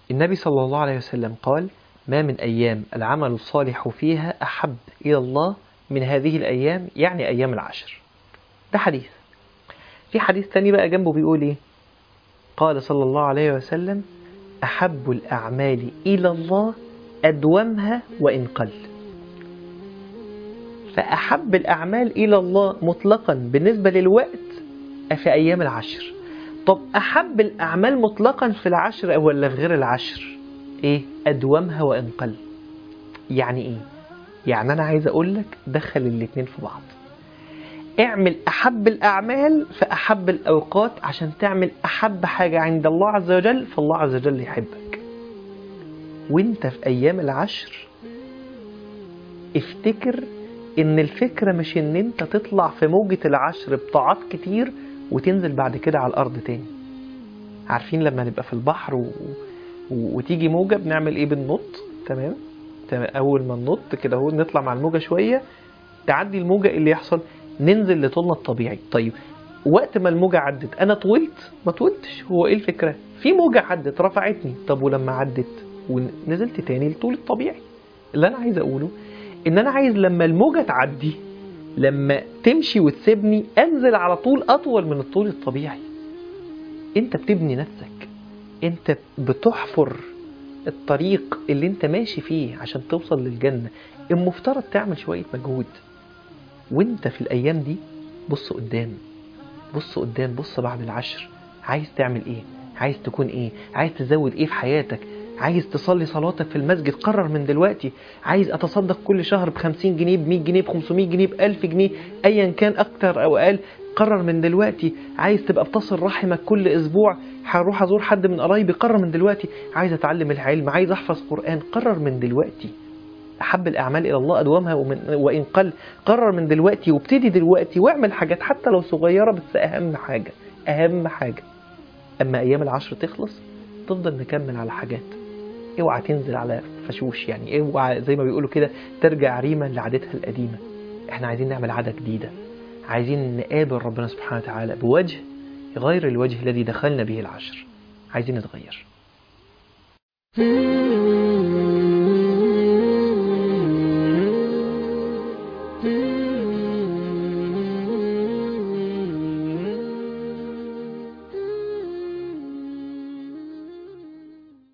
النبي صلى الله عليه وسلم قال ما من أيام العمل الصالح فيها أحب إلى الله من هذه الأيام يعني أيام العشر ده حديث في حديث تاني بقى جنبه بيقول إيه قال صلى الله عليه وسلم أحب الأعمال إلى الله أدومها وإن قل فأحب الأعمال إلى الله مطلقا بالنسبة للوقت في أيام العشر طب أحب الأعمال مطلقا في العشر ولا في غير العشر إيه أدومها وإن قل يعني إيه يعني أنا عايز أقول لك دخل الاتنين في بعض اعمل أحب الأعمال في أحب الأوقات عشان تعمل أحب حاجة عند الله عز وجل فالله عز وجل يحبك وانت في أيام العشر افتكر ان الفكرة مش ان انت تطلع في موجة العشر بطاعات كتير وتنزل بعد كده على الارض تاني عارفين لما نبقى في البحر و... و... وتيجي موجة بنعمل ايه بننط تمام تمام اول ما ننط كده اهو نطلع مع الموجة شوية تعدي الموجة اللي يحصل ننزل لطولنا الطبيعي طيب وقت ما الموجة عدت انا طولت ما طولتش هو ايه الفكرة في موجة عدت رفعتني طب ولما عدت ونزلت تاني لطول الطبيعي اللي انا عايز اقوله ان انا عايز لما الموجة تعدي لما تمشي وتسيبني انزل على طول اطول من الطول الطبيعي انت بتبني نفسك انت بتحفر الطريق اللي انت ماشي فيه عشان توصل للجنة المفترض تعمل شوية مجهود وانت في الايام دي بص قدام بص قدام بص بعد العشر عايز تعمل ايه عايز تكون ايه عايز تزود ايه في حياتك عايز تصلي صلاتك في المسجد قرر من دلوقتي عايز اتصدق كل شهر ب 50 جنيه ب 100 جنيه ب 500 جنيه ب 1000 جنيه ايا كان اكتر او اقل قرر من دلوقتي عايز تبقى بتصل رحمك كل اسبوع هروح ازور حد من قرايبي قرر من دلوقتي عايز اتعلم العلم عايز احفظ قران قرر من دلوقتي احب الاعمال الى الله ادومها ومن وان قل قرر من دلوقتي وابتدي دلوقتي واعمل حاجات حتى لو صغيره بس اهم حاجه اهم حاجه اما ايام العشر تخلص تفضل نكمل على حاجات اوعى تنزل على فشوش يعني اوعى زي ما بيقولوا كده ترجع ريما لعادتها القديمة احنا عايزين نعمل عادة جديدة عايزين نقابل ربنا سبحانه وتعالى بوجه غير الوجه الذي دخلنا به العشر عايزين نتغير